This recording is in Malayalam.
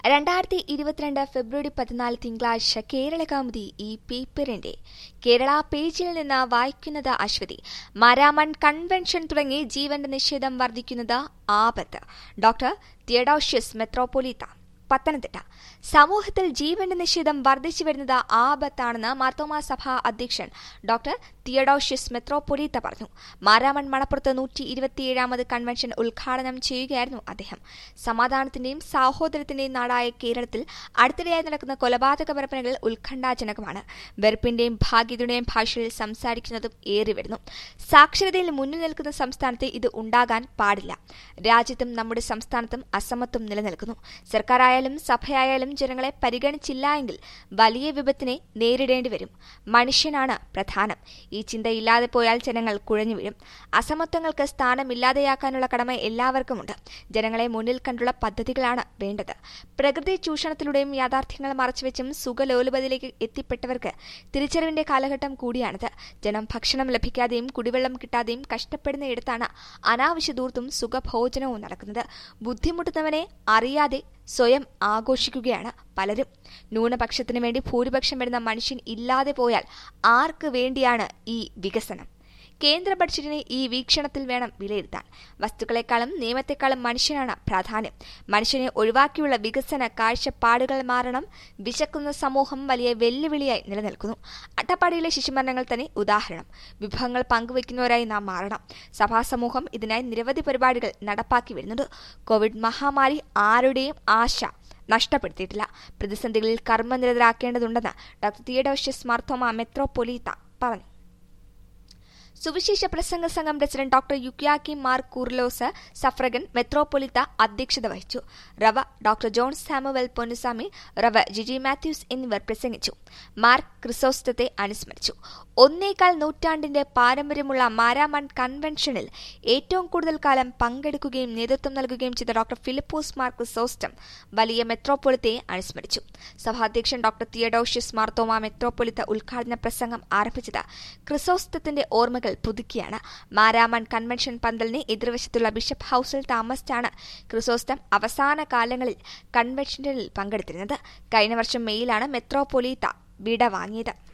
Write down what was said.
രണ്ടായിരത്തി ഇരുപത്തിരണ്ട് ഫെബ്രുവരി പതിനാല് തിങ്കളാഴ്ച കേരള കൗമുദി ഈ പേപ്പറിന്റെ കേരള പേജിൽ നിന്ന് വായിക്കുന്നത് അശ്വതി മാരാമൺ കൺവെൻഷൻ തുടങ്ങി ജീവന്റെ നിഷേധം വർദ്ധിക്കുന്നത് ആപത്ത് ഡോക്ടർ തിയഡോഷ്യസ് മെത്രോപൊലീത്ത പത്തനംതിട്ട സമൂഹത്തിൽ ജീവന്റെ നിഷേധം വർദ്ധിച്ചു വരുന്നത് ആപത്താണെന്ന് മാർത്തോമാ സഭാ അധ്യക്ഷൻ ഡോക്ടർ തിയഡോഷ്യസ് മെത്രോപൊലീത്ത പറഞ്ഞു മാരാമൺ മണപ്പുറത്ത് നൂറ്റി ഇരുപത്തിയേഴാമത് കൺവെൻഷൻ ഉദ്ഘാടനം ചെയ്യുകയായിരുന്നു അദ്ദേഹം സമാധാനത്തിന്റെയും സാഹോദര്യത്തിന്റെയും നാടായ കേരളത്തിൽ അടുത്തിടെയായി നടക്കുന്ന കൊലപാതക പരമ്പരകൾ ഉത്കണ്ഠാജനകമാണ് വെറുപ്പിന്റെയും ഭാഗ്യതയുടെയും ഭാഷയിൽ സംസാരിക്കുന്നതും ഏറി വരുന്നു സാക്ഷരതയിൽ മുന്നിൽ നിൽക്കുന്ന സംസ്ഥാനത്ത് ഇത് ഉണ്ടാകാൻ പാടില്ല രാജ്യത്തും നമ്മുടെ സംസ്ഥാനത്തും അസമത്വം നിലനിൽക്കുന്നു സർക്കാരായാലും സഭയായാലും ജനങ്ങളെ പരിഗണിച്ചില്ല എങ്കിൽ വലിയ വിപത്തിനെ നേരിടേണ്ടി വരും മനുഷ്യനാണ് പ്രധാനം ഈ ചിന്ത ഇല്ലാതെ പോയാൽ ജനങ്ങൾ കുഴഞ്ഞു വീഴും അസമത്വങ്ങൾക്ക് സ്ഥാനമില്ലാതെയാക്കാനുള്ള കടമ എല്ലാവർക്കുമുണ്ട് ജനങ്ങളെ മുന്നിൽ കണ്ടുള്ള പദ്ധതികളാണ് വേണ്ടത് പ്രകൃതി ചൂഷണത്തിലൂടെയും യാഥാർത്ഥ്യങ്ങൾ മറച്ചുവെച്ചും സുഖലോലുപതിലേക്ക് എത്തിപ്പെട്ടവർക്ക് തിരിച്ചറിവിന്റെ കാലഘട്ടം കൂടിയാണിത് ജനം ഭക്ഷണം ലഭിക്കാതെയും കുടിവെള്ളം കിട്ടാതെയും കഷ്ടപ്പെടുന്നയിടത്താണ് അനാവശ്യ ദൂർത്തും സുഖഭോജനവും നടക്കുന്നത് ബുദ്ധിമുട്ടുന്നവനെ അറിയാതെ സ്വയം ആഘോഷിക്കുകയാണ് പലരും ന്യൂനപക്ഷത്തിനു വേണ്ടി ഭൂരിപക്ഷം വരുന്ന മനുഷ്യൻ ഇല്ലാതെ പോയാൽ ആർക്ക് വേണ്ടിയാണ് ഈ വികസനം കേന്ദ്ര ബഡ്ജറ്റിനെ ഈ വീക്ഷണത്തിൽ വേണം വിലയിരുത്താൻ വസ്തുക്കളെക്കാളും നിയമത്തെക്കാളും മനുഷ്യനാണ് പ്രാധാന്യം മനുഷ്യനെ ഒഴിവാക്കിയുള്ള വികസന കാഴ്ചപ്പാടുകൾ മാറണം വിശക്കുന്ന സമൂഹം വലിയ വെല്ലുവിളിയായി നിലനിൽക്കുന്നു അട്ടപ്പാടിയിലെ ശിശുമരണങ്ങൾ തന്നെ ഉദാഹരണം വിഭവങ്ങൾ പങ്കുവയ്ക്കുന്നവരായി നാം മാറണം സഭാസമൂഹം ഇതിനായി നിരവധി പരിപാടികൾ നടപ്പാക്കി വരുന്നുണ്ട് കോവിഡ് മഹാമാരി ആരുടെയും ആശ നഷ്ടപ്പെടുത്തിയിട്ടില്ല പ്രതിസന്ധികളിൽ കർമ്മനിരതരാക്കേണ്ടതുണ്ടെന്ന് ഡോക്ടർ തിയഡോഷ്യസ് മാർത്തോമ മെത്രോപൊലീത്ത പറഞ്ഞു സുവിശേഷ പ്രസംഗ സംഘം president doctor Euyakim Mar Coorilos suffragan മെത്രോപൊലിത്ത അധ്യക്ഷത വഹിച്ചു റവ ഡോക്ടർ ജോൺ സാമുവൽ പൊന്നുസ്വാമി റവ ജിജി മാത്യൂസ് എന്നിവർ പ്രസംഗിച്ചു മാർ ക്രിസോസ്റ്റത്തെ അനുസ്മരിച്ചു ഒന്നേകാൽ നൂറ്റാണ്ടിന്റെ പാരമ്പര്യമുള്ള മാരാമൺ കൺവെൻഷനിൽ ഏറ്റവും കൂടുതൽ കാലം പങ്കെടുക്കുകയും നേതൃത്വം നൽകുകയും ചെയ്ത ഡോക്ടർ ഫിലിപ്പോസ് മാർ ക്രിസോസ്റ്റം വലിയ മെത്രോപൊളിത്തയെ അനുസ്മരിച്ചു സഭാധ്യക്ഷൻ ഡോക്ടർ തിയഡോഷ്യസ് മാർത്തോമ മെത്രോപൊലിത്ത ഉദ്ഘാടന പ്രസംഗം ആരംഭിച്ചത് ക്രിസോസ്റ്റത്തിന്റെ ഓർമ്മകൾ പുതുക്കിയാണ് മാരാമൺ കൺവെൻഷൻ പന്തലിന് എതിർവശത്തുള്ള ബിഷപ്പ് ഹൌസിൽ താമസിച്ചാണ് ക്രിസോസ്റ്റം അവസാന കാലങ്ങളിൽ കൺവെൻഷനിൽ പങ്കെടുത്തിരുന്നത് കഴിഞ്ഞ വർഷം മെയ്യിലാണ് മെത്രോപൊലീത്ത വിട വാങ്ങിയത്